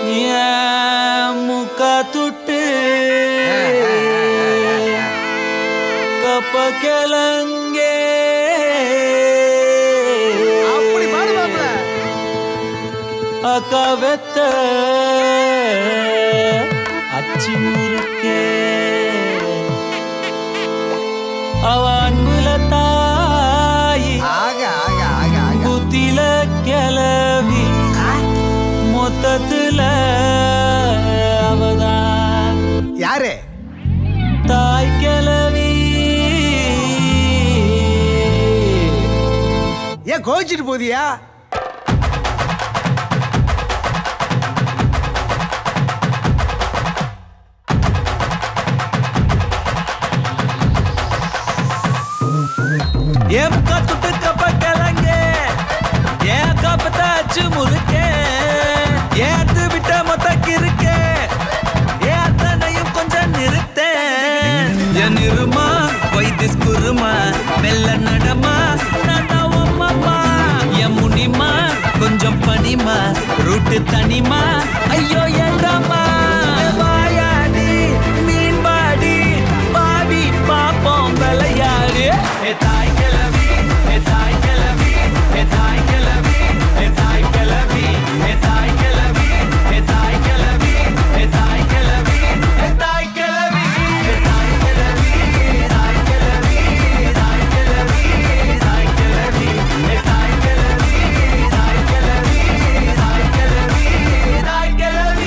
என் முக்க துட்டு கப்ப கிளங்கே அப்படி பாடு மாப்ள அக்கா வெத்த அச்சி முறுக்கே அவ அன்புல தாயி ஆக ஆக ஆக ஆக புத்தில கிளவி மொத்தத்துல அவதான் யாரு தாய் கிளவி ஏன் கோவிச்சிட்டு போதியா என் கத்துட்டு கப்ப கிளங்கே என் கப்பத்த அச்சு முறுக்கே ஏத்து விட்ட மொத்த கிறுக்கே ஏன் அத்தனையும் கொஞ்சம் நிறுத்தேன் என் இருமா வைத்திஸ் குருமா மெல்ல நடமா நானா உம்மம்மா என் முனிமா கொஞ்சம் பனிமா ரூட்டு தனிமா ஐயோ ஏண்டாமா வாயாடி மீன்பாடி பாடி பாப்போம் விளையாடு ஏ தாய் கிளவி ஏ தாய் கிளவி ஏ தாய் கிளவி ஏ தாய் கிளவி ஏ தாய் கிளவி ஏ தாய் கிளவி ஏ தாய் கிளவி ஏ தாய் கிளவி ஏ தாய் கிளவி தாய் கிளவி தாய் கிளவி தாய் கிளவி ஏ தாய் கிளவி தாய் கிளவி தாய் கிளவி தாய் கிளவி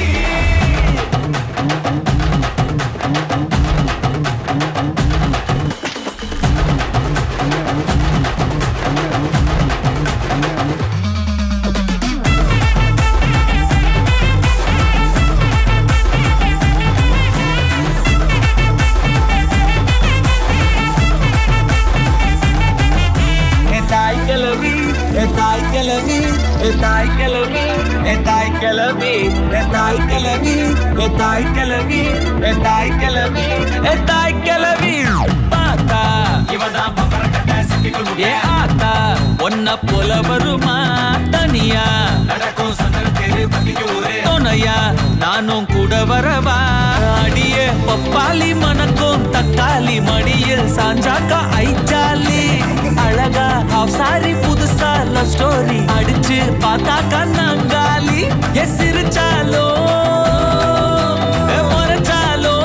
ஏ தாய் கிளவி ஏ தாய் கிளவி ஏ தாய் கிளவி ஏ தாய் கிளவி ஏ தாய் கிளவி ஏ தாய் கிளவி ஏ தாய் கிளவி ஏ தாய் கிளவி பாத்தா இவதான் ஏ ஆத்தா ஒன்ன போல வருமா தனியா நடக்கும் சந்தர் தெரு துணையா நானும் கூட வரவா அடியே பப்பாளி மணக்கும் தக்காளி மடியில் சாஞ்சாக்கா ஐச்சாலி அழகா ஹாஃப் சாரி புதுசா லவ் ஸ்டோரி அடிச்சு பார்த்தா கண்ணாங்காலி எ சிரிச்சாலோ எ முறைச்சாலோ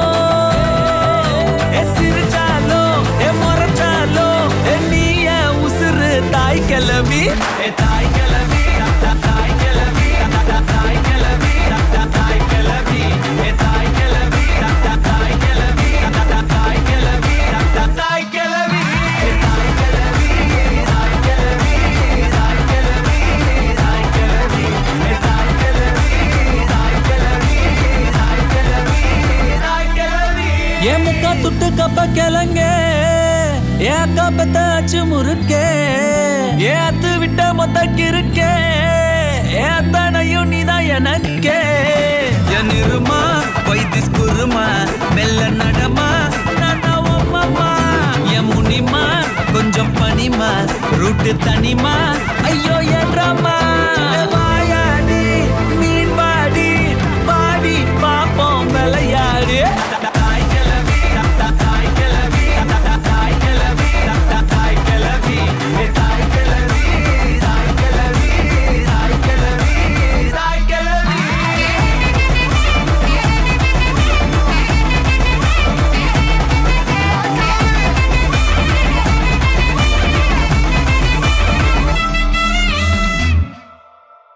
எ சிரிச்சாலோ எ முறைச்சாலோ எ நீ என் உசுரு தாய் கிளவி எ தாய் கிளவி தாய் கிளவி தாய் கிளவி தாய் கிளவி எ தாய் கிளவி தாய் கிளவி தாய் கிளவி தாய் கிளவி தாய் கிளவி தாய் கிளவி தாய் கிளவி தாய் கிளவி எ தாய் கிளவி தாய் கிளவி தாய் கிளவி தாய் கிளவி ஏ முக்கா துட்டு கப்ப கிளங்க ஏ அக்கா பெத்த அச்சு முறுக்கே ஏ அத்து விட்ட மொத்த கிறுக்கே ஏ அத்தனையும் நீதான் எனக்கே என் இருமா வைத்திஸ் குருமா மெல்ல நடமா நானா உம்மம்மா என் முனிமா கொஞ்சம் பனிமா ரூட்டு தனிமா ஐயோ என்றம்மா